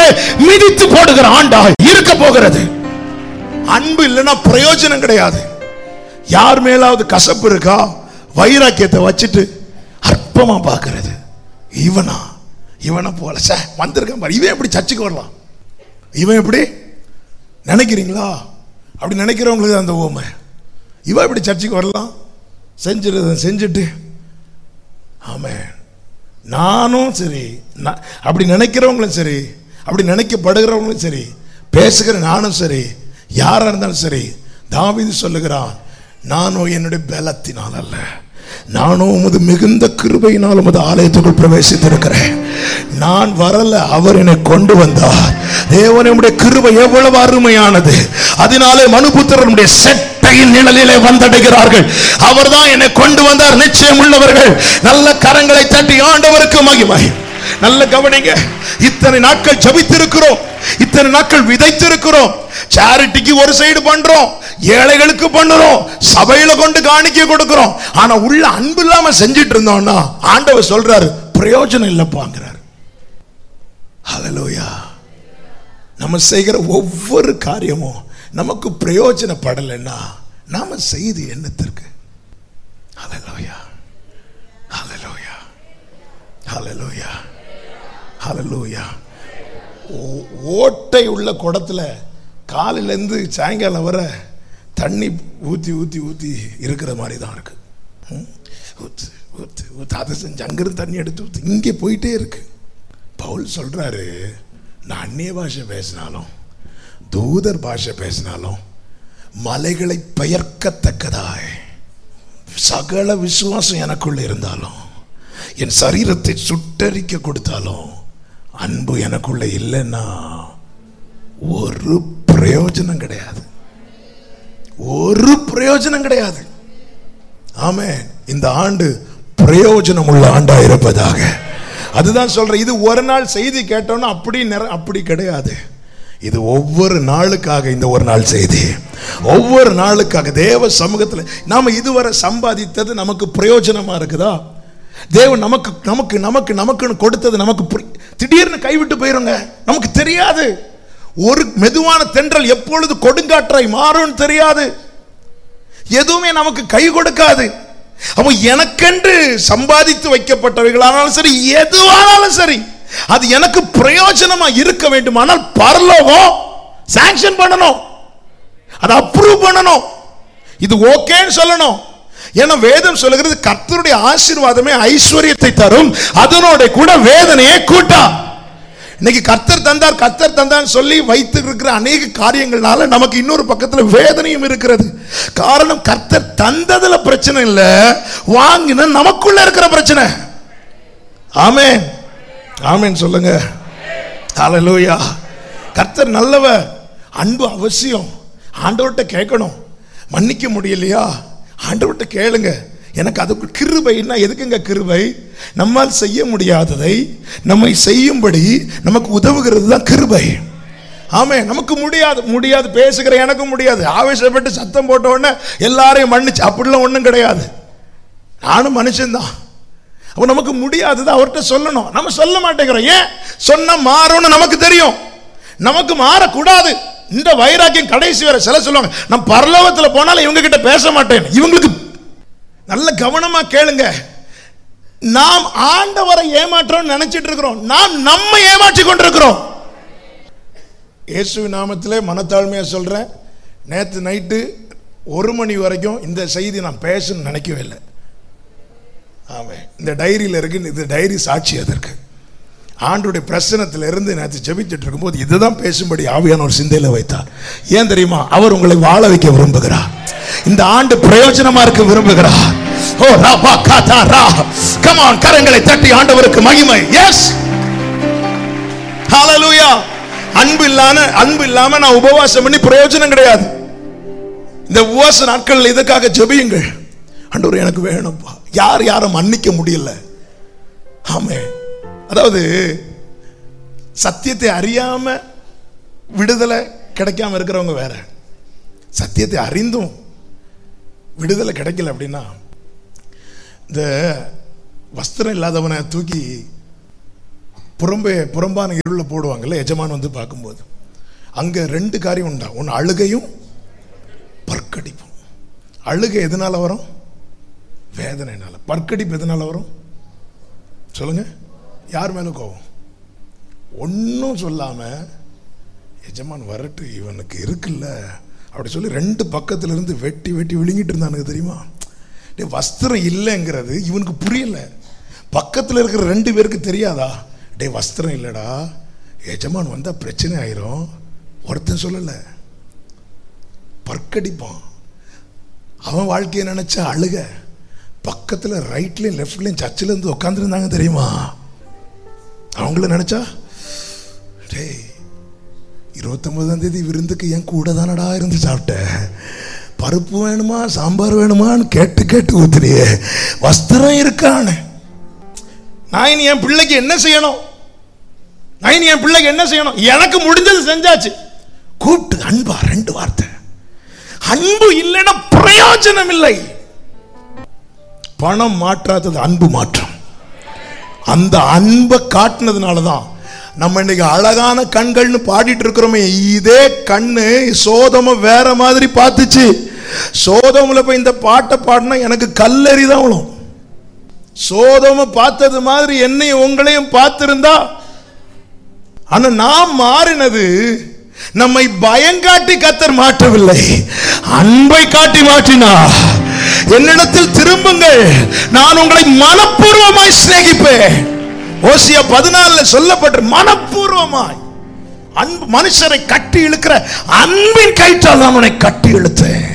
முகத்திலே மிதித்து போடுகிற ஆண்டா இருக்க போகிறது அன்பு இல்லைன்னா பிரயோஜனம் கிடையாது யார் மேலாவது கசப்பு இருக்கா வைராக்கியத்தை வச்சுட்டு அற்பமா பார்க்கிறது இவனா இவனை போல சே வந்திருக்கான் பாரு இவன் எப்படி சர்ச்சுக்கு வரலாம் இவன் எப்படி நினைக்கிறீங்களா அப்படி நினைக்கிறவங்களுக்கு தான் அந்த ஓமை இவன் எப்படி சர்ச்சுக்கு வரலாம் செஞ்சிருந்த செஞ்சுட்டு ஆமென் நானும் சரி நான் அப்படி நினைக்கிறவங்களும் சரி அப்படி நினைக்கப்படுகிறவங்களும் சரி பேசுகிற நானும் சரி யாரா இருந்தாலும் சரி தாவீது சொல்லுகிறான் நானும் என்னுடைய பலத்தினால் அல்ல நானும் உமது மிகுந்த கிருபையினால் உமது ஆலயத்துக்குள் பிரவேசித்திருக்கிறேன் நான் வரல அவர் என்னை கொண்டு வந்தார் தேவன் நம்முடைய கிருபை எவ்வளவு அருமையானது அதனாலே மனுபுத்திரனுடைய செட்டையின் நிழலிலே வந்தடைகிறார்கள் அவர்தான் என்னை கொண்டு வந்தார் நிச்சயம் உள்ளவர்கள் நல்ல கரங்களை தட்டி ஆண்டவருக்கு மகிமை நல்ல கவனிங்க இத்தனை நாட்கள் ஜபித்திருக்கிறோம் இத்தனை நாட்கள் விதைத்திருக்கிறோம் சேரிட்டிக்கு ஒரு சைடு பண்றோம் ஏழைகளுக்கு பண்ணுறோம் சபையில கொண்டு காணிக்க கொடுக்கிறோம் ஆனா உள்ள அன்பு இல்லாம செஞ்சிட்டு இருந்தோம்னா ஆண்டவர் சொல்றாரு பிரயோஜனம் இல்லப்பாங்கிறார் ஹalleluya நம்ம செய்கிற ஒவ்வொரு காரியமும் நமக்கு பிரயோஜனப்படலைன்னா நாம செய்து என்னத்திற்கு ஹalleluya ஹalleluya ஹalleluya ஹalleluya ஓ- ஓட்டை உள்ள குடத்துல காலையிலேருந்து சாயங்காலம் வர தண்ணி ஊற்றி ஊற்றி ஊற்றி இருக்கிற மாதிரி தான் இருக்கு ம்? ஊத்து ஊத்து ஊத்து அதை செஞ்சு அங்கிருந்து தண்ணி எடுத்து ஊத்து இங்கே போயிட்டே இருக்கு பவுல் சொல்றாரு நான் அந்நிய பாஷை பேசினாலும் தூதர் பாஷை பேசினாலும் மலைகளை பெயர்க்கத்தக்கதாய் சகல விசுவாசம் எனக்குள்ள இருந்தாலும் என் சரீரத்தை சுட்டரிக்க கொடுத்தாலும் அன்பு எனக்குள்ள இல்லைன்னா ஒரு பிரயோஜனம் கிடையாது ஒரு பிரயோஜனம் கிடையாது ஆமே இந்த ஆண்டு பிரயோஜனம் உள்ள ஆண்டா இருப்பதாக அதுதான் சொல்றேன் இது ஒரு நாள் செய்தி கேட்டோம்னா அப்படி நிற அப்படி கிடையாது இது ஒவ்வொரு நாளுக்காக இந்த ஒரு நாள் செய்தி ஒவ்வொரு நாளுக்காக தேவ சமூகத்தில் நாம இதுவரை சம்பாதித்தது நமக்கு பிரயோஜனமா இருக்குதா தேவன் நமக்கு நமக்கு நமக்கு நமக்குன்னு கொடுத்தது நமக்கு புரி- திடீர்னு கைவிட்டு போயிருங்க நமக்கு தெரியாது ஒரு மெதுவான தென்றல் எப்பொழுது கொடுங்காற்றாய் மாறும்னு தெரியாது எதுவுமே நமக்கு கை கொடுக்காது அப்போ எனக்கென்று சம்பாதித்து வைக்கப்பட்டவைகளானாலும் சரி எதுவானாலும் சரி அது எனக்கு பிரயோஜனமா இருக்க வேண்டுமானால் பரலோகம் சாங்ஷன் பண்ணணும் அதை அப்ரூவ் பண்ணணும் இது ஓகேன்னு சொல்லணும் ஏன்னா வேதம் சொல்லுகிறது கர்த்தருடைய ஆசீர்வாதமே ஐஸ்வர்யத்தை தரும் அதனோட கூட வேதனையை கூட்டா இன்னைக்கு கர்த்தர் தந்தார் கர்த்தர் தந்தான்னு சொல்லி வைத்து இருக்கிற அநேக காரியங்கள்னால நமக்கு இன்னொரு பக்கத்துல வேதனையும் இருக்கிறது காரணம் கர்த்தர் தந்ததுல பிரச்சனை இல்ல வாங்கின நமக்குள்ள இருக்கிற பிரச்சனை ஆமென் ஆமென் சொல்லுங்க ஹalleluya கர்த்தர் நல்லவர் அன்பு அவசியம் ஆண்டவர்கிட்ட கேட்கணும் மன்னிக்க முடியலையா ஆண்டவர்கிட்ட கேளுங்க எனக்கு அதுக்கு கிருபைன்னா எதுக்குங்க கிருபை நம்மால் செய்ய முடியாததை நம்மை செய்யும்படி நமக்கு உதவுகிறது தான் கிருபை ஆமே நமக்கு முடியாது முடியாது பேசுகிற எனக்கு முடியாது ஆவேசப்பட்டு சத்தம் போட்ட உடனே எல்லாரையும் மன்னிச்சு அப்படிலாம் ஒன்றும் கிடையாது நானும் மனுஷன்தான் அப்போ நமக்கு முடியாதது அவர்கிட்ட சொல்லணும் நம்ம சொல்ல மாட்டேங்கிறோம் ஏன் சொன்ன மாறும்னு நமக்கு தெரியும் நமக்கு மாறக்கூடாது இந்த வைராக்கியம் கடைசி வரை சில சொல்லுவாங்க நான் பரலோகத்தில் போனாலும் இவங்க கிட்ட பேச மாட்டேன் இவங்களுக்கு நல்ல கவனமா கேளுங்க நாம் ஆண்டவரை ஏமாற்றோம் நினைச்சிட்டு இருக்கிறோம் நாம் நம்ம ஏமாற்றி கொண்டிருக்கிறோம் இயேசு நாமத்திலே மனத்தாழ்மையா சொல்றேன் நேற்று நைட்டு ஒரு மணி வரைக்கும் இந்த செய்தி நான் பேசணும்னு நினைக்கவே இல்லை ஆமாம் இந்த டைரியில் இருக்கு இந்த டைரி சாட்சி அதற்கு ஆண்டுடைய பிரசனத்தில் இருந்து நேற்று ஜெபிச்சுட்டு இருக்கும்போது இதுதான் பேசும்படி ஆவியான ஒரு சிந்தையில வைத்தார் ஏன் தெரியுமா அவர் உங்களை வாழ வைக்க விரும்புகிறார் இந்த ஆண்டு பிரயோஜனமா இருக்க விரும்புகிறார் ஓ ரா பா கா தா ரா கம் ஆன் கரங்களை தட்டி ஆண்டவருக்கு மகிமை எஸ் ஹalleluya அன்பு இல்லாம அன்பு இல்லாம நான் உபவாசம் பண்ணி பிரயோஜனம் கிடையாது இந்த உபவாச நாட்கள் இதுக்காக ஜெபியுங்கள் ஆண்டவர் எனக்கு வேணும்ப்பா யார் யாரும் மன்னிக்க முடியல ஆமே அதாவது சத்தியத்தை அறியாம விடுதலை கிடைக்காம இருக்கிறவங்க வேற சத்தியத்தை அறிந்தும் விடுதலை கிடைக்கல அப்படின்னா இந்த வஸ்திரம் இல்லாதவனை தூக்கி புறம்பே புறம்பான இருளில் போடுவாங்கல்ல எஜமான் வந்து பார்க்கும்போது அங்கே ரெண்டு காரியம் உண்டா ஒன்று அழுகையும் பற்கடிப்பும் அழுகை எதனால வரும் வேதனைனால பற்கடிப்பு எதனால வரும் சொல்லுங்க யார் மேல கோவம் ஒன்றும் சொல்லாம எஜமான் வரட்டு இவனுக்கு இருக்குல்ல அப்படி சொல்லி ரெண்டு பக்கத்துல இருந்து வெட்டி வெட்டி விழுங்கிட்டு இருந்தானுங்க தெரியுமா டேய் வஸ்திரம் இல்லைங்கிறது இவனுக்கு புரியல பக்கத்துல இருக்கிற ரெண்டு பேருக்கு தெரியாதா டேய் வஸ்திரம் இல்லைடா எஜமான் வந்தா பிரச்சனை ஆயிரும் ஒருத்தன் சொல்லல பற்கடிப்பான் அவன் வாழ்க்கையை நினைச்ச அழுக பக்கத்துல ரைட்லயும் லெஃப்ட்லயும் சர்ச்சில் இருந்து உட்காந்துருந்தாங்க தெரியுமா அவங்கள நினைச்சா டேய் இருபத்தொன்பதாம் தேதி விருந்துக்கு என் கூட தானடா இருந்து சாப்பிட்ட பருப்பு வேணுமா சாம்பார் வேணுமான்னு கேட்டு கேட்டு ஊத்துறியே வஸ்திரம் இருக்கான்னு நான் இனி என் பிள்ளைக்கு என்ன செய்யணும் நான் இனி என் பிள்ளைக்கு என்ன செய்யணும் எனக்கு முடிஞ்சது செஞ்சாச்சு கூப்பிட்டு அன்பா ரெண்டு வார்த்தை அன்பு இல்லைன்னா பிரயோஜனம் இல்லை பணம் மாற்றாதது அன்பு மாற்றம் அந்த அன்பை காட்டினதுனால தான் நம்ம இன்னைக்கு அழகான கண்கள்னு பாடிட்டு இருக்கிறோமே இதே கண்ணு சோதம வேற மாதிரி பார்த்துச்சு சோதமுல போய் இந்த பாட்டை பாடினா எனக்கு கல்லறி தான் விழும் சோதம பார்த்தது மாதிரி என்னையும் உங்களையும் பார்த்திருந்தா ஆனா நாம் மாறினது நம்மை பயங்காட்டி கத்தர் மாற்றவில்லை அன்பை காட்டி மாற்றினா என்னிடத்தில் திரும்புங்கள் நான் உங்களை மனப்பூர்வமாய் சிநேகிப்பேன் ஓசியா பதினாலுல சொல்லப்பட்ட மனப்பூர்வமாய் அன்பு மனுஷரை கட்டி இழுக்கிற அன்பின் கயிற்றால் நான் உன்னை கட்டி இழுத்தேன்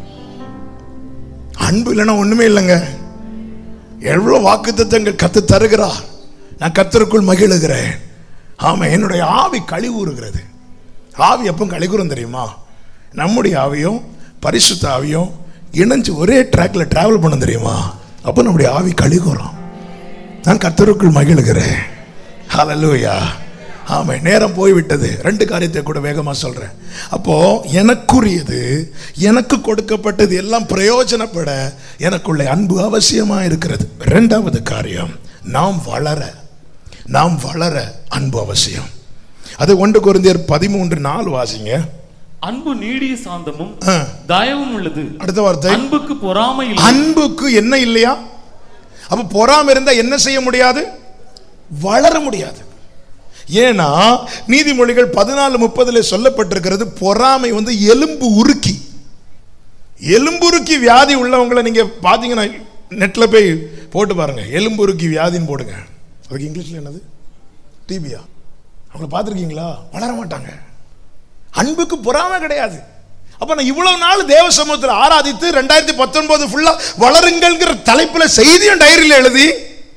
அன்பு இல்லைன்னா ஒண்ணுமே இல்லைங்க எவ்வளவு வாக்குத்தத்தங்கள் கத்து தருகிறார் நான் கத்தருக்குள் மகிழுகிறேன் ஆமா என்னுடைய ஆவி கழிவுறுகிறது ஆவி எப்போ கழிவுறும் தெரியுமா நம்முடைய ஆவியும் பரிசுத்த ஆவியும் இணைஞ்சு ஒரே ட்ராக்ல டிராவல் பண்ண தெரியுமா அப்போ நம்முடைய ஆவி கழிவுறும் நான் கத்தருக்குள் மகிழுகிறேன் ஹalleluya ஆமா நேரம் போய்விட்டது ரெண்டு காரியத்தை கூட வேகமா சொல்றேன் அப்போ எனக்குரியது எனக்கு கொடுக்கப்பட்டது எல்லாம் பிரயோஜனப்பட எனக்குள்ள அன்பு அவசியமா இருக்கிறது இரண்டாவது காரியம் நாம் வளர நாம் வளர அன்பு அவசியம் அது ஒன்று குருந்தியர் பதிமூன்று நாலு வாசிங்க அன்பு நீடிய சாந்தமும் ஆ, தயவும் உள்ளது அடுத்த வார்த்தை அன்புக்கு பொறாமை இல்லை அன்புக்கு என்ன இல்லையா அப்ப பொறாம இருந்தா என்ன செய்ய முடியாது வளர முடியாது ஏன்னா நீதிமொழிகள் பதினாலு முப்பதுல சொல்லப்பட்டிருக்கிறது பொறாமை வந்து எலும்பு உருக்கி எலும்புருக்கி வியாதி உள்ளவங்களை நீங்க பாத்தீங்கன்னா நெட்ல போய் போட்டு பாருங்க எலும்புருக்கி வியாதின்னு போடுங்க அதுக்கு இங்கிலீஷ்ல என்னது டிபியா அவங்கள பார்த்துருக்கீங்களா வளர மாட்டாங்க அன்புக்கு பொறாமை கிடையாது அப்ப நான் இவ்வளவு நாள் தேவ சமூகத்தில் ஆராதித்து ரெண்டாயிரத்தி பத்தொன்பது ஃபுல்லா வளருங்கள்ங்கிற தலைப்புல செய்தியும் டைரியில் எழுதி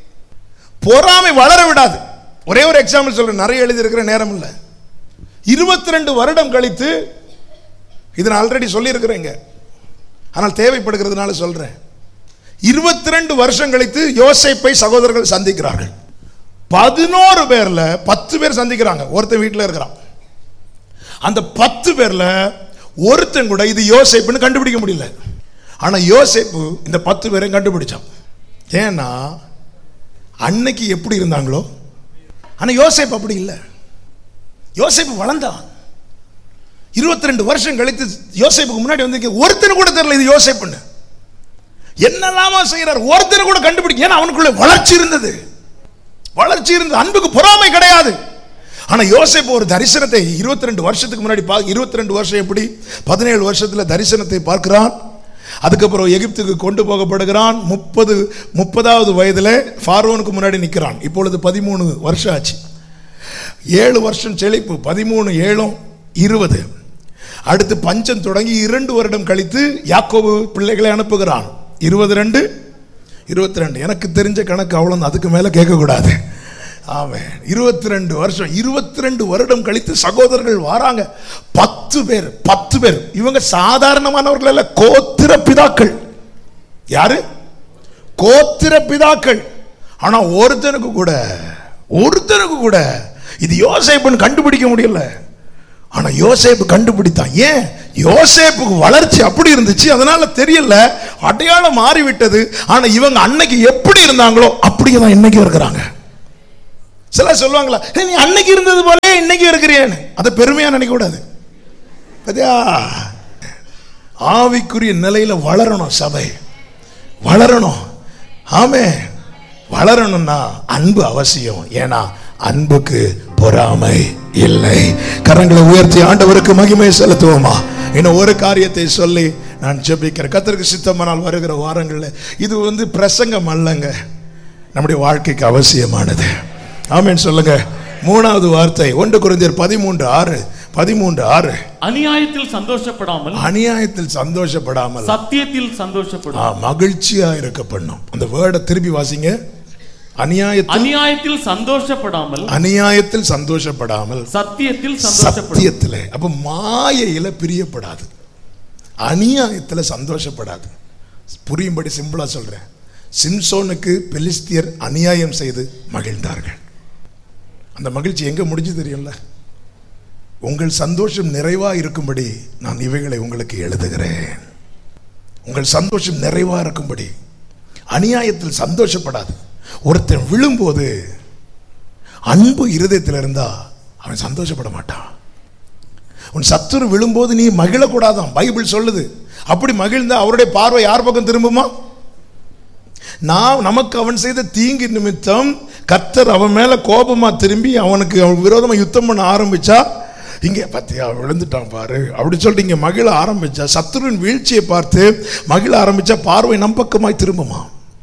பொறாமை வளர விடாது ஒரே ஒரு எக்ஸாம்பிள் சொல்றேன் நிறைய எழுதி இருக்கிற நேரம் இல்லை இருபத்தி ரெண்டு வருடம் கழித்து இதை நான் ஆல்ரெடி சொல்லியிருக்கிறேங்க ஆனால் தேவைப்படுகிறதுனால சொல்றேன் இருபத்தி ரெண்டு வருஷம் கழித்து யோசேப்பை சகோதரர்கள் சந்திக்கிறார்கள் பதினோரு பேர்ல பத்து பேர் சந்திக்கிறாங்க ஒருத்தன் வீட்டில் இருக்கிறான் அந்த பத்து பேர்ல ஒருத்தன் கூட இது யோசேப்புன்னு கண்டுபிடிக்க முடியல ஆனா யோசேப்பு இந்த பத்து பேரையும் கண்டுபிடிச்சான் ஏன்னா அன்னைக்கு எப்படி இருந்தாங்களோ ஆனா யோசேப்பு அப்படி இல்லை யோசேப்பு வளர்ந்தான் இருபத்தி ரெண்டு வருஷம் கழித்து யோசேப்புக்கு முன்னாடி வந்து ஒருத்தர் கூட தெரியல இது யோசேப்புன்னு என்னெல்லாமா செய்யறார் ஒருத்தர் கூட கண்டுபிடிக்க ஏன்னா அவனுக்குள்ள வளர்ச்சி இருந்தது வளர்ச்சி இருந்தது அன்புக்கு பொறாமை கிடையாது ஆனா யோசேப்பு ஒரு தரிசனத்தை இருபத்தி ரெண்டு வருஷத்துக்கு முன்னாடி பா இருபத்தி ரெண்டு வருஷம் எப்படி பதினேழு வருஷத்துல தரிசனத்தை பார்க்கிறான் அதுக்கப்புறம் எகிப்துக்கு கொண்டு போகப்படுகிறான் முப்பது முப்பதாவது வயதுல ஃபாரோனுக்கு முன்னாடி நிற்கிறான் இப்பொழுது பதிமூணு வருஷம் ஆச்சு ஏழு வருஷம் செழிப்பு பதிமூணு ஏழும் இருபது அடுத்து பஞ்சம் தொடங்கி இரண்டு வருடம் கழித்து யாக்கோபு பிள்ளைகளை அனுப்புகிறான் இருபது ரெண்டு இருபத்தி ரெண்டு எனக்கு தெரிஞ்ச கணக்கு அவ்வளோ அதுக்கு மேலே கேட்கக்கூடாது ஆமே இருபத்தி ரெண்டு வருஷம் இருபத்தி ரெண்டு வருடம் கழித்து சகோதரர்கள் வராங்க பத்து பேர் பத்து பேர் இவங்க சாதாரணமானவர்கள் அல்ல கோத்திர பிதாக்கள் யாரு கோத்திர பிதாக்கள் ஆனா ஒருத்தனுக்கு கூட ஒருத்தனுக்கு கூட இது யோசேப்புன்னு கண்டுபிடிக்க முடியல ஆனா யோசேப்பு கண்டுபிடித்தான் ஏன் யோசேப்புக்கு வளர்ச்சி அப்படி இருந்துச்சு அதனால தெரியல அடையாளம் மாறிவிட்டது ஆனா இவங்க அன்னைக்கு எப்படி இருந்தாங்களோ அப்படியே தான் இன்னைக்கு இருக்கிறாங்க சிலர் சொல்லுவாங்களா "ஏய், நீ அன்னைக்கு இருந்தது போல இன்னைக்கு இருக்கிறியேன்னு அதை பெருமையா நினைக்க கூடாது பாத்தியா ஆவிக்குரிய நிலையில வளரணும் சபை வளரணும் ஆமே வளரணும்னா அன்பு அவசியம் ஏன்னா அன்புக்கு பொறாமை இல்லை கரங்களை உயர்த்தி ஆண்டவருக்கு மகிமை செலுத்துவோமா இன்னும் ஒரு காரியத்தை சொல்லி நான் ஜெபிக்கிறேன் கத்தருக்கு சித்தமானால் வருகிற வாரங்களில் இது வந்து பிரசங்கம் அல்லங்க நம்முடைய வாழ்க்கைக்கு அவசியமானது ஆமென் சொல்லுங்க மூணாவது வார்த்தை ஒன்று குறைந்தர் பதிமூன்று ஆறு பதிமூன்று ஆறு அநியாயத்தில் சந்தோஷப்படாமல் அநியாயத்தில் சந்தோஷப்படாமல் சத்தியத்தில் சந்தோஷப்படும் ஆ, மகிழ்ச்சியா இருக்க பண்ணும் அந்த வேர்டை திருப்பி வாசிங்க அநியாயத்தில் அநியாயத்தில் சந்தோஷப்படாமல் அநியாயத்தில் சந்தோஷப்படாமல் சத்தியத்தில் சந்தோஷப்படும் சத்தியத்தில் அப்ப மாயையில பிரியப்படாது அநியாயத்துல சந்தோஷப்படாது புரியும்படி சிம்பிளா சொல்றேன் சிம்சோனுக்கு பெலிஸ்தியர் அநியாயம் செய்து மகிழ்ந்தார்கள் அந்த மகிழ்ச்சி எங்க முடிஞ்சு தெரியும்ல உங்கள் சந்தோஷம் நிறைவா இருக்கும்படி நான் இவைகளை உங்களுக்கு எழுதுகிறேன் உங்கள் சந்தோஷம் நிறைவா இருக்கும்படி அநியாயத்தில் சந்தோஷப்படாது ஒருத்தன் விழும்போது அன்பு இருதயத்தில் இருந்தா அவன் சந்தோஷப்பட மாட்டான் உன் சத்துரு விழும்போது நீ மகிழக்கூடாதான் பைபிள் சொல்லுது அப்படி மகிழ்ந்தா அவருடைய பார்வை யார் பக்கம் திரும்புமா நான் நமக்கு அவன் செய்த தீங்கு நிமித்தம் கர்த்தர் அவன் மேல கோபமா திரும்பி அவனுக்கு அவன் விரோதமா யுத்தம் பண்ண ஆரம்பிச்சா இங்கே பார்த்தியா விழுந்துட்டான் பாரு அப்படி சொல்லிட்டு இங்க மகிழ ஆரம்பிச்சா சத்துருவின் வீழ்ச்சியை பார்த்து மகிழ ஆரம்பிச்சா பார்வை நம் பக்கமாய் திரும்புமா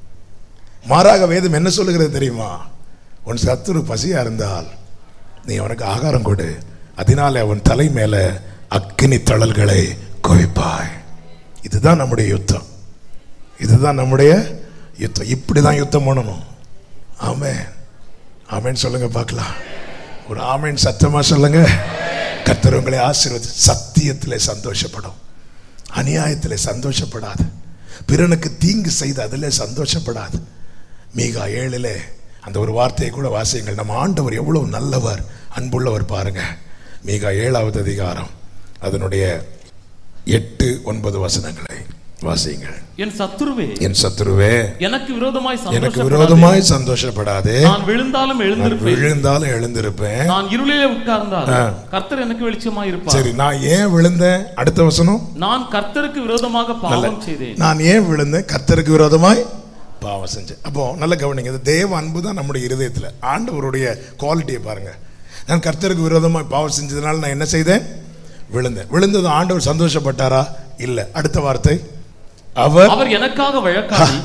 மாறாக வேதம் என்ன சொல்லுகிறது தெரியுமா உன் சத்துரு பசியா இருந்தால் நீ அவனுக்கு ஆகாரம் கொடு அதனாலே அவன் தலை மேல அக்கினி தழல்களை குவிப்பாய் இதுதான் நம்முடைய யுத்தம் இதுதான் நம்முடைய யுத்தம் இப்படிதான் யுத்தம் பண்ணணும் ஆமென் ஆமென் சொல்லுங்க பார்க்கலாம் ஒரு ஆமென் சத்தமா சொல்லுங்க கர்த்தர் உங்களை ஆசீர்வதி சத்தியத்திலே சந்தோஷப்படும் அநியாயத்திலே சந்தோஷப்படாது பிறனுக்கு தீங்கு செய்து அதிலே சந்தோஷப்படாது மீகா ஏழிலே அந்த ஒரு வார்த்தையை கூட வாசியுங்கள் நம்ம ஆண்டவர் எவ்வளவு நல்லவர் அன்புள்ளவர் பாருங்க மீகா ஏழாவது அதிகாரம் அதனுடைய எட்டு ஒன்பது வசனங்களை வாசியுங்கள் என் சத்துருவே என் சத்துருவே எனக்கு விரோதமாய் எனக்கு சந்தோஷப்படாதே. விரோதமாய் சந்தோஷப்படாதே நான் விழுந்தாலும் நான் எழுந்திருப்பேன் விழுந்தாலும் எழுந்திருப்பேன் நான் இருளிலே உட்கார்ந்தால் ஆ. கர்த்தர் எனக்கு வெளிச்சமாய் இருப்பார் சரி நான் ஏன் விழுந்தேன் அடுத்த வசனம் நான் கர்த்தருக்கு விரோதமாக பாவம் செய்தேன் நான் ஏன் விழுந்தேன் கர்த்தருக்கு விரோதமாய் பாவம் செஞ்சேன் அப்போ நல்ல கவனிங்க இந்த தேவ அன்பு தான் நம்முடைய இருதயத்தில் ஆண்டவருடைய குவாலிட்டியை பாருங்க நான் கர்த்தருக்கு விரோதமாய் பாவம் செஞ்சதுனால நான் என்ன செய்தேன் விழுந்தேன் விழுந்தது ஆண்டவர் சந்தோஷப்பட்டாரா இல்லை அடுத்த வார்த்தை அவர் அவர் எனக்காக வழக்காடி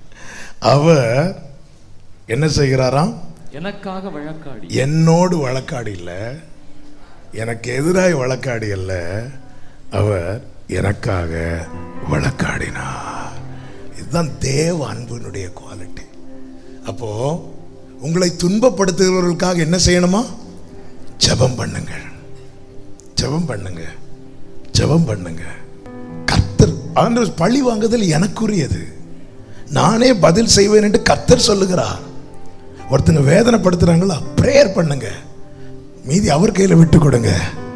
அவர் என்ன செய்கிறாராம் எனக்காக வழக்காடி என்னோடு வழக்காடி இல்லை எனக்கு எதிராய் வழக்காடி அல்ல அவர் எனக்காக வழக்காடினார் இதுதான் தேவ அன்பினுடைய குவாலிட்டி அப்போ உங்களை துன்பப்படுத்துகிறவர்களுக்காக என்ன செய்யணுமா ஜெபம் பண்ணுங்கள் ஜெபம் பண்ணுங்க ஜெபம் பண்ணுங்க கர்த்தர் ஆண்டவர் பழி வாங்குதல் எனக்குரியது நானே பதில் செய்வேன் என்று கர்த்தர் சொல்லுகிறார் ஒருத்தங்க வேதனைப்படுத்துறாங்களா பிரேயர் பண்ணுங்க மீதி அவர் கையில விட்டு கொடுங்க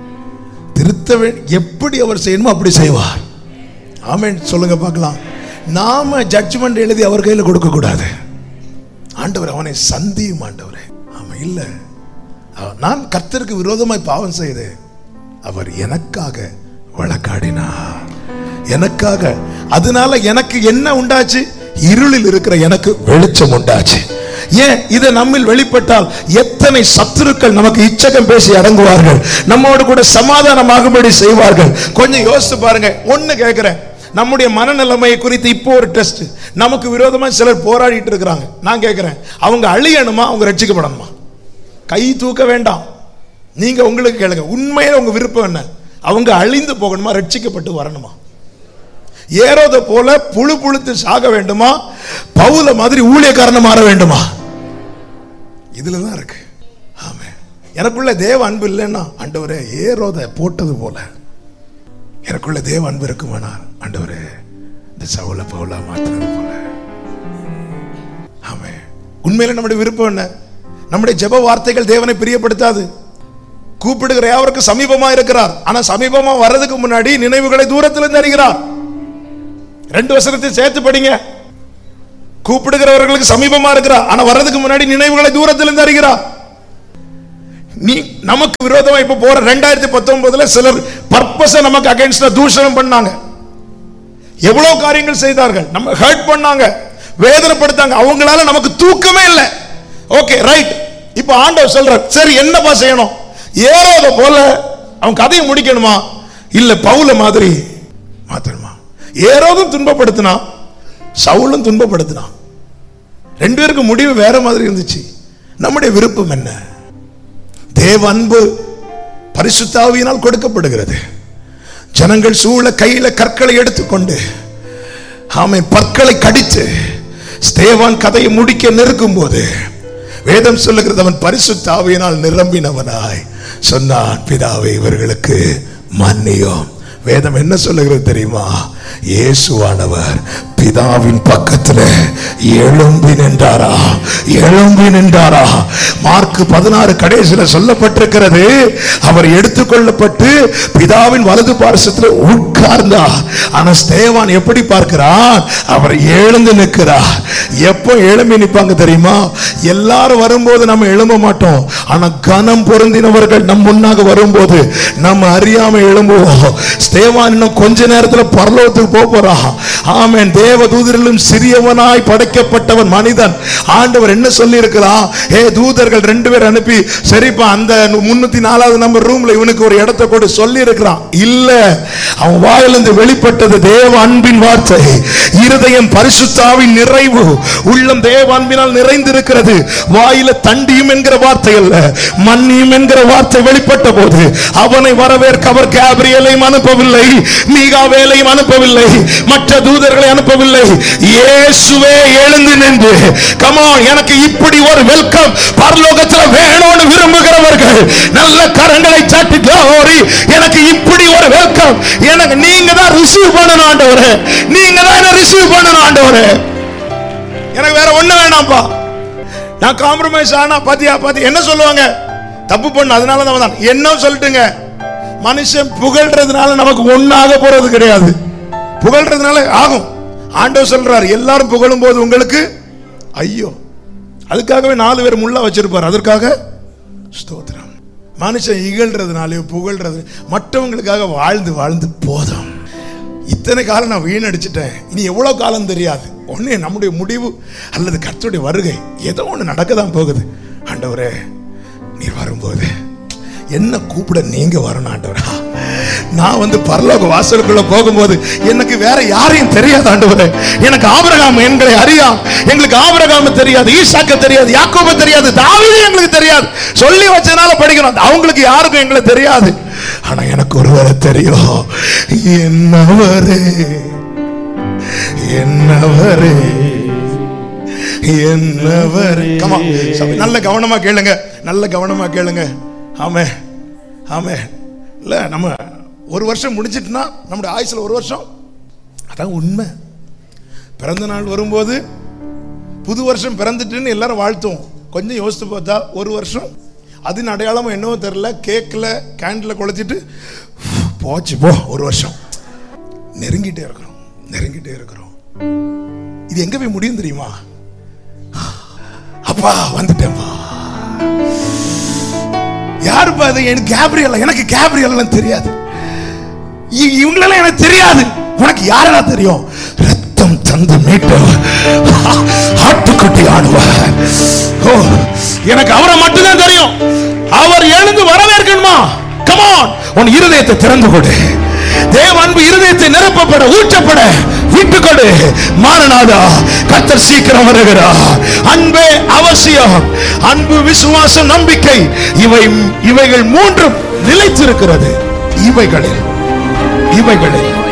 திருத்த வே எப்படி அவர் செய்யணுமோ அப்படி செய்வார் ஆமென் சொல்லுங்க பார்க்கலாம் நாம ஜட்ஜ்மெண்ட் எழுதி அவர் கையில கொடுக்க கூடாது ஆண்டவர் அவனை சந்தியும் ஆண்டவரே ஆமா இல்ல அவ- நான் கர்த்தருக்கு விரோதமாய் பாவம் செய்தேன் அவர் எனக்காக வழக்காடினார் எனக்காக அதனால எனக்கு என்ன உண்டாச்சு இருளில் இருக்கிற எனக்கு வெளிச்சம் உண்டாச்சு ஏன் இது நம்மில் வெளிப்பட்டால் எத்தனை சத்துருக்கள் நமக்கு இச்சகம் பேசி அடங்குவார்கள் நம்மோடு கூட சமாதானமாகும்படி செய்வார்கள் கொஞ்சம் யோசித்து பாருங்க ஒண்ணு கேட்கிறேன் நம்முடைய மனநிலைமையை குறித்து இப்போ ஒரு டெஸ்ட் நமக்கு விரோதமா சிலர் போராடிட்டு இருக்கிறாங்க நான் கேட்கிறேன் அவங்க அழியணுமா அவங்க ரட்சிக்கப்படணுமா கை தூக்க வேண்டாம் நீங்க உங்களுக்கு கேளுங்க உண்மையில உங்க விருப்பம் என்ன அவங்க அழிந்து போகணுமா ரட்சிக்கப்பட்டு வரணுமா ஏரோத போல புழு புழுத்து சாக வேண்டுமா பவுல மாதிரி ஊழியக்காரன மாற வேண்டுமா இதுல தான் இருக்கு ஆமே எனக்குள்ள தேவ அன்பு இல்லைன்னா ஆண்டவரே ஏரோத போட்டது போல எனக்குள்ள தேவ அன்பு இருக்குமானார் ஆண்டவரே இந்த சவுல பவுலா மாத்தினது போல ஆமே உண்மையில நம்முடைய விருப்பம் என்ன நம்முடைய ஜெப வார்த்தைகள் தேவனை பிரியப்படுத்தாது கூப்பிடுகிற யாவருக்கு சமீபமா இருக்கிறார் ஆனா சமீபமா வர்றதுக்கு முன்னாடி நினைவுகளை தூரத்திலிருந்து அறிகிறார் ரெண்டு வசனத்தை சேர்த்து படிங்க கூப்பிடுகிறவர்களுக்கு சமீபமா இருக்கிறார் ஆனா வர்றதுக்கு முன்னாடி நினைவுகளை தூரத்திலிருந்து அறிகிறார் நீ நமக்கு விரோதமா இப்ப போற ரெண்டாயிரத்தி பத்தொன்பதுல சிலர் பர்பஸ நமக்கு அகைன்ஸ்டா தூஷணம் பண்ணாங்க எவ்வளவு காரியங்கள் செய்தார்கள் நம்ம ஹர்ட் பண்ணாங்க வேதனைப்படுத்தாங்க அவங்களால நமக்கு தூக்கமே இல்லை ஓகே ரைட் இப்ப ஆண்டவர் சொல்றார் சரி என்னப்பா செய்யணும் ஏறோத போல அவன் கதையை முடிக்கணுமா இல்ல பவுல மாதிரி மாத்தணுமா ஏரோதும் துன்பப்படுத்தினான் சவுலும் துன்பப்படுத்தினான் ரெண்டு பேருக்கு முடிவு வேற மாதிரி இருந்துச்சு நம்முடைய விருப்பம் என்ன தேவ அன்பு பரிசுத்தாவியினால் கொடுக்கப்படுகிறது ஜனங்கள் சூழ கையில கற்களை எடுத்துக்கொண்டு ஆமை பற்களை கடித்து ஸ்தேவான் கதையை முடிக்க நெருக்கும் போது வேதம் சொல்லுகிறது அவன் பரிசுத்தாவியினால் நிரம்பினவனாய் சொன்னான் பிதாவை இவர்களுக்கு மன்னியும் வேதம் என்ன சொல்லுகிறது தெரியுமா இயேசுவானவர் பிதாவின் பக்கத்துல எழும்பி நின்றாரா எழும்பி நின்றாரா மார்க் பதினாறு கடைசியில சொல்லப்பட்டிருக்கிறது அவர் எடுத்துக்கொள்ளப்பட்டு பிதாவின் வலது பார்சத்துல உட்கார்ந்தார் ஆனா ஸ்தேவான் எப்படி பார்க்கிறான் அவர் எழுந்து நிற்கிறார் எப்போ எழும்பி நிற்பாங்க தெரியுமா எல்லாரும் வரும்போது நம்ம எழும்ப மாட்டோம் ஆனா கனம் பொருந்தினவர்கள் நம் முன்னாக வரும்போது நம்ம அறியாம எழும்புவோம் ஸ்தேவான் இன்னும் கொஞ்ச நேரத்துல பரலோகத்துக்கு போக போறான் ஆமென் தேவ தூதரிலும் சிறியவனாய் படைக்கப்பட்டவன் மனிதன் ஆண்டவர் என்ன சொல்லி இருக்கிறான் ஏ தூதர்கள் ரெண்டு பேர் அனுப்பி சரிப்பா அந்த முன்னூத்தி நாலாவது நம்பர் ரூம்ல இவனுக்கு ஒரு இடத்தை கூட சொல்லி இருக்கிறான் இல்ல அவன் வாயிலிருந்து வெளிப்பட்டது தேவ அன்பின் வார்த்தை இருதயம் பரிசுத்தாவின் நிறைவு உள்ளம் தேவ அன்பினால் நிறைந்திருக்கிறது வாயில தண்டியும் என்கிற வார்த்தை அல்ல மன்னியும் என்கிற வார்த்தை வெளிப்பட்ட போது அவனை வரவேற்க அவர் கேப்ரியலையும் அனுப்பவில்லை மீகாவேலையும் அனுப்பவில்லை மற்ற தூதர்களை அனுப்பவில்லை இயேசுவே எழுந்து நின்று கமான் எனக்கு இப்படி ஒரு வெல்கம் பரலோகத்தில் வேணும்னு விரும்புகிறவர்கள் நல்ல கரங்களை சாட்டி glory எனக்கு இப்படி ஒரு வெல்கம் எனக்கு நீங்க தான் ரிசீவ் பண்ணணும் ஆண்டவரே நீங்க தான் ரிசீவ் பண்ணணும் ஆண்டவரே எனக்கு வேற ஒண்ணு வேணாம்ப்பா நான் காம்ப்ரமைஸ் ஆனா பாத்தியா பாத்தி என்ன சொல்லுவாங்க தப்பு பண்ண அதனால தான் தான் என்ன சொல்லட்டுங்க மனுஷன் புகழ்றதுனால நமக்கு ஒண்ணாக போறது கிடையாது புகழ்றதுனால ஆகும் ஆண்டவர் சொல்றார் எல்லாரும் புகழும் போது உங்களுக்கு ஐயோ அதுக்காகவே நாலு பேர் முள்ள வச்சிருப்பார் அதற்காக ஸ்தோத்திரம் மனுஷன் இகழ்றதுனாலே புகழ்றது மற்றவங்களுக்காக வாழ்ந்து வாழ்ந்து போதும் இத்தனை காலம் நான் வீணடிச்சிட்டேன் இனி எவ்வளவு காலம் தெரியாது ஒண்ணு நம்முடைய முடிவு அல்லது கர்த்தருடைய வருகை ஏதோ ஒண்ணு நடக்க தான் போகுது ஆண்டவரே நீர் வரும்போது என்ன கூப்பிட நீங்க வரணும் ஆண்டவரா நான் வந்து பரலோக வாசலுக்குள்ள போகும்போது எனக்கு வேற யாரையும் தெரியாது ஆண்டவரே எனக்கு ஆபிரகாம் எங்களை அறியா எங்களுக்கு ஆபிரகாம தெரியாது ஈசாக்க தெரியாது யாக்கோப தெரியாது தாவீது எங்களுக்கு தெரியாது சொல்லி வச்சதுனால படிக்கிறோம் அவங்களுக்கு யாருக்கும் எங்களை தெரியாது ஆனா எனக்கு ஒருவரை தெரியும் என்னவரே என்னவரே என்னவரே கமா நல்ல கவனமா கேளுங்க நல்ல கவனமா கேளுங்க ஆமே ஆமே இல்ல நம்ம ஒரு வருஷம் முடிஞ்சிட்டுனா நம்முடைய ஆயுசுல ஒரு வருஷம் அதான் உண்மை பிறந்த நாள் வரும்போது புது வருஷம் பிறந்துட்டுன்னு எல்லாரும் வாழ்த்துவோம் கொஞ்சம் யோசித்து பார்த்தா ஒரு வருஷம் அதன் அடையாளமும் என்னவோ தெரில கேக்கில் கேண்டில் குழைச்சிட்டு போச்சு போ ஒரு வருஷம் நெருங்கிட்டே இருக்கிறோம் நெருங்கிட்டே இருக்கிறோம் இது எங்க போய் முடியும் தெரியுமா அப்பா வந்துட்டேன்பா யாருப்பா அது எனக்கு கேப்ரியல் எனக்கு கேப்ரியல் தெரியாது இ- இவங்களெல்லாம் எனக்கு தெரியாது உனக்கு யாரா தெரியும் ரத்தம் தந்து மீட்டவர் ஆட்டுக்குட்டி ஆடுவார் ஓ எனக்கு அவரை மட்டும்தான் தெரியும் அவர் எழுந்து வரவேற்கணுமா கமான் உன் இருதயத்தை திறந்து கொடு தேவ அன்பு இருதயத்தை நிரப்பப்பட ஊற்றப்பட விட்டு கொடு மாறனாதா கத்தர் சீக்கிரம் வருகிறார் அன்பே அவசியம் அன்பு விசுவாசம் நம்பிக்கை இவை இவைகள் மூன்றும் நிலைத்திருக்கிறது இவைகளில் இவைகளில்